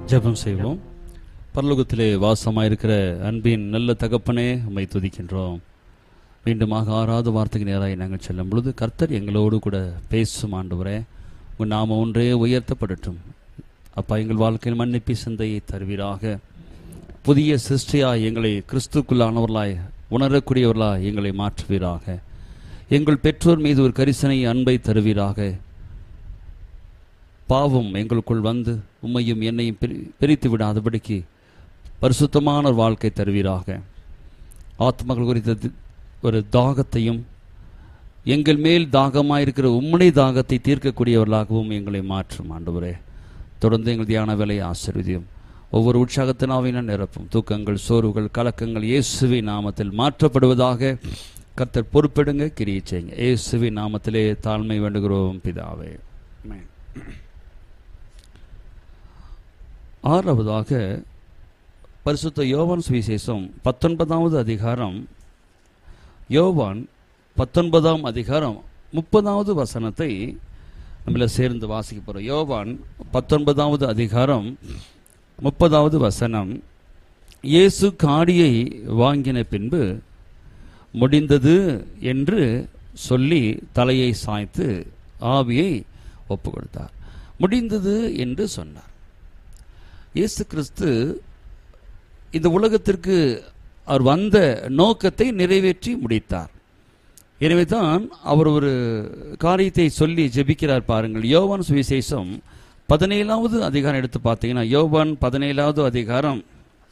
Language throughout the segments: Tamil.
ஜெபம் செய்வோம் பரலோகத்திலே வாசமாயிருக்கிற அன்பின் நல்ல தகப்பனே உம்மை துதிக்கின்றோம் மீண்டுமாக ஆறாவது வார்த்தைக்கு நேராக நாங்கள் செல்லும் பொழுது கர்த்தர் எங்களோடு கூட பேசும் ஆண்டவரே உன் நாம ஒன்றே உயர்த்தப்படட்டும் அப்பா எங்கள் வாழ்க்கையில் மன்னிப்பி சிந்தையை தருவீராக புதிய சிருஷ்டியாய் எங்களை கிறிஸ்துக்குள்ளானவர்களாய் உணரக்கூடியவர்களாய் எங்களை மாற்றுவீராக எங்கள் பெற்றோர் மீது ஒரு கரிசனை அன்பை தருவீராக பாவம் எங்களுக்குள் வந்து உம்மையும் என்னையும் பிரி- பிரித்து விடாதபடிக்கு பரிசுத்தமான ஒரு வாழ்க்கை தருவீராக ஆத்மகள் குறித்த தி- ஒரு தாகத்தையும் எங்கள் மேல் தாகமாயிருக்கிற உம்முடைய தாகத்தை தீர்க்கக்கூடியவர்களாகவும் எங்களை மாற்றும் ஆண்டவரே தொடர்ந்து எங்கள் தியான வேலையை ஆசீர்வதியும் ஒவ்வொரு உற்சாகத்தினாவின நிரப்பும் தூக்கங்கள் சோர்வுகள் கலக்கங்கள் இயேசுவின் நாமத்தில் மாற்றப்படுவதாக கர்த்தர் பொறுப்பெடுங்க கிரியை செய்யுங்க இயேசுவின் நாமத்திலே தாழ்மை வேண்டுகிறோம் பிதாவே ஆமென். ஆறாவதாக பரிசுத்த யோவான் சுவிசேஷம் பத்தொன்பதாவது அதிகாரம் யோவான் பத்தொன்பதாம் அதிகாரம் முப்பதாவது வசனத்தை நம்மள சேர்ந்து வாசிக்க போகிறோம் யோவான் பத்தொன்பதாவது அதிகாரம் முப்பதாவது வசனம் இயேசு காடியை வாங்கின பின்பு முடிந்தது என்று சொல்லி தலையை சாய்த்து ஆவியை ஒப்பு கொடுத்தார் முடிந்தது என்று சொன்னார் இயேசு கிறிஸ்து இந்த உலகத்திற்கு அவர் வந்த நோக்கத்தை நிறைவேற்றி முடித்தார் எனவே தான் அவர் ஒரு காரியத்தை சொல்லி ஜெபிக்கிறார் பாருங்கள் யோவான் சுவிசேஷம் பதினேழாவது அதிகாரம் எடுத்து பார்த்தீங்கன்னா யோவான் பதினேழாவது அதிகாரம்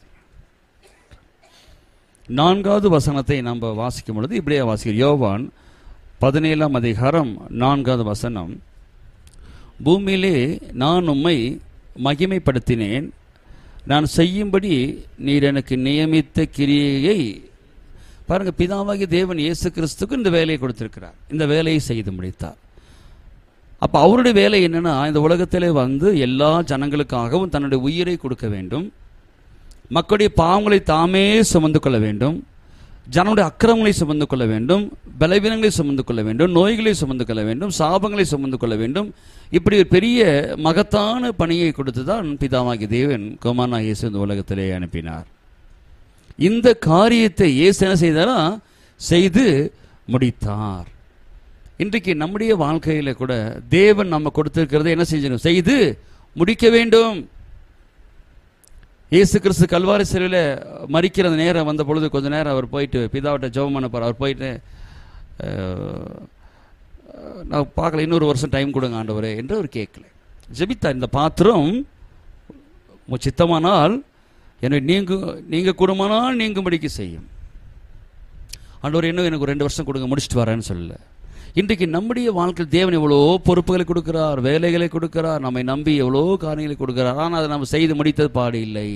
நான்காவது வசனத்தை நம்ம வாசிக்கும் பொழுது இப்படியே வாசிக்கிறோம் யோவான் பதினேழாம் அதிகாரம் நான்காவது வசனம் பூமியிலே நான் உம்மை மகிமைப்படுத்தினேன் நான் செய்யும்படி நீர் எனக்கு நியமித்த கிரியையை பாருங்க பிதாவாகிய தேவன் இயேசு கிறிஸ்துக்கு இந்த வேலையை கொடுத்திருக்கிறார் இந்த வேலையை செய்து முடித்தார் அப்ப அவருடைய வேலை என்னன்னா இந்த உலகத்திலே வந்து எல்லா ஜனங்களுக்காகவும் தன்னுடைய உயிரை கொடுக்க வேண்டும் மக்களுடைய பாவங்களை தாமே சுமந்து கொள்ள வேண்டும் ஜனனுடைய அக்கிரமங்களை சுமந்து கொள்ள வேண்டும் பலவீனங்களை சுமந்து கொள்ள வேண்டும் நோய்களை சுமந்து கொள்ள வேண்டும் சாபங்களை சுமந்து கொள்ள வேண்டும் இப்படி ஒரு பெரிய மகத்தான பணியை கொடுத்து தான் பிதாவாகிய தேவன் குமாரனா இயேசு இந்த உலகத்திலே அனுப்பினார் இந்த காரியத்தை இயேசு என்ன செய்தாரா செய்து முடித்தார் இன்றைக்கு நம்முடைய வாழ்க்கையில கூட தேவன் நம்ம கொடுத்திருக்கிறதை என்ன செஞ்சணும் செய்து முடிக்க வேண்டும் இயேசு கிறிஸ்து கல்வாரி சிலுவையில் மறிக்கிற அந்த நேரம் வந்த பொழுது கொஞ்ச நேரம் அவர் போயிட்டு பிதாவிட்ட ஜெபம் பண்ண போறார் அவர் போயிட்டு அஹ், நான் பார்க்கல இன்னொரு வருஷம் டைம் கொடுங்க ஆண்டவரே என்று அவர் கேட்கல ஜெபித்தார் இந்த பாத்திரம் உம் சித்தமானால் என்னை நீங்கு நீங்க கூடுமானால் நீங்கும்படிக்கு செய்யும் ஆண்டவர் இன்னும் எனக்கு ஒரு ரெண்டு வருஷம் கொடுங்க முடிச்சுட்டு வரேன்னு சொல்லல இன்றைக்கு நம்முடைய வாழ்க்கையில் தேவன் எவ்வளோ பொறுப்புகளை கொடுக்கிறார் வேலைகளை கொடுக்கிறார் நம்மை நம்பி எவ்வளோ காரியங்களை கொடுக்கிறார் ஆனால் அதை நம்ம செய்து முடித்தது பாடு இல்லை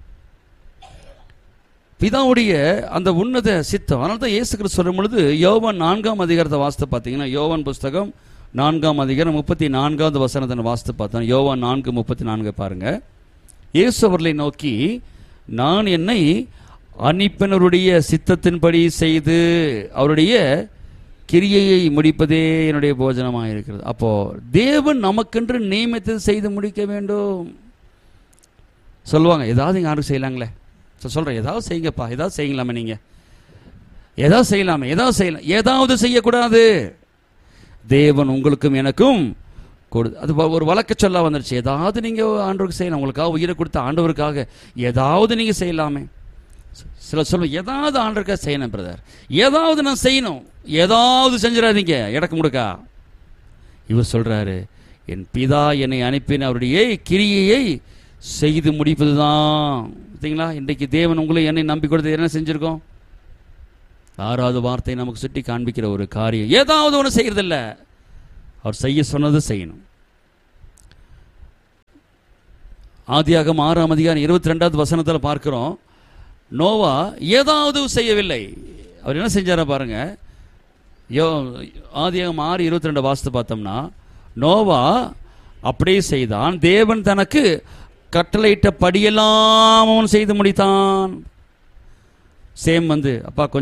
பிதாவுடைய அந்த உன்னத சித்தம் அதனால தான் இயேசு கிறிஸ்து சொல்லும் பொழுது யோவான் நான்காம் அதிகாரத்தை வாசித்து பார்த்தீங்கன்னா யோவான் புஸ்தகம் நான்காம் அதிகாரம் முப்பத்தி நான்காவது வசனத்தை வாசித்து பார்த்தோம் யோவான் நான்கு முப்பத்தி நான்கு பாருங்க இயேசு அவர்களை நோக்கி நான் என்னை அனுப்பினருடைய சித்தத்தின்படி செய்து அவருடைய கிரியையை முடிப்பதே என்னுடைய போஜனமாக இருக்கிறது அப்போ தேவன் நமக்கென்று நியமித்தது செய்து முடிக்க வேண்டும் சொல்லுவாங்க ஏதாவது இங்கே யாரும் செய்யலாங்களே சரி, சொல்றேன் ஏதாவது செய்யுங்கப்பா ஏதாவது செய்யலாமே நீங்க ஏதாவது செய்யலாமே ஏதாவது செய்யலாம் ஏதாவது செய்யக்கூடாது தேவன் உங்களுக்கும் எனக்கும் கொடு அது வ- ஒரு வழக்க சொல்ல வந்துருச்சு ஏதாவது நீங்க ஆண்டவருக்கு செய்யலாம் உங்களுக்காக உயிரை கொடுத்த ஆண்டவருக்காக ஏதாவது நீங்க செய்யலாமே சில சொல்ல ஏதாவது ஆண்டவருக்காக செய்யணும் பிரதர் ஏதாவது நான் செய்யணும் ஏதாவது செஞ்சிடாதீங்க இடக்கு முடுக்கா இவர் சொல்றாரு என் பிதா என்னை அனுப்பின அவருடைய கிரியையை செய்து முடிப்பதுதான் பார்த்தீங்களா இன்றைக்கு தேவன் உங்களை என்னை நம்பி கொடுத்து என்ன செஞ்சிருக்கோம் ஆறாவது வார்த்தை நமக்கு சுட்டி காண்பிக்கிற ஒரு காரியம் ஏதாவது ஒன்று செய்யறதில்ல அவர் செய்ய சொன்னது செய்யணும் ஆதியாகம் ஆறாம் அதிகாரம் இருபத்தி ரெண்டாவது வசனத்தில் பார்க்கிறோம் நோவா ஏதாவது செய்யவில்லை அவர் என்ன செஞ்சாரா பாருங்க யோ ஆதியாகம் ஆறு இருபத்தி ரெண்டு வாசத்தை பார்த்தோம்னா நோவா அப்படியே செய்தான் தேவன் தனக்கு கட்டளையிட்ட படியெல்லாம் அவன் செய்து முடித்தான் சேம் வந்து அப்பா கொஞ்சம்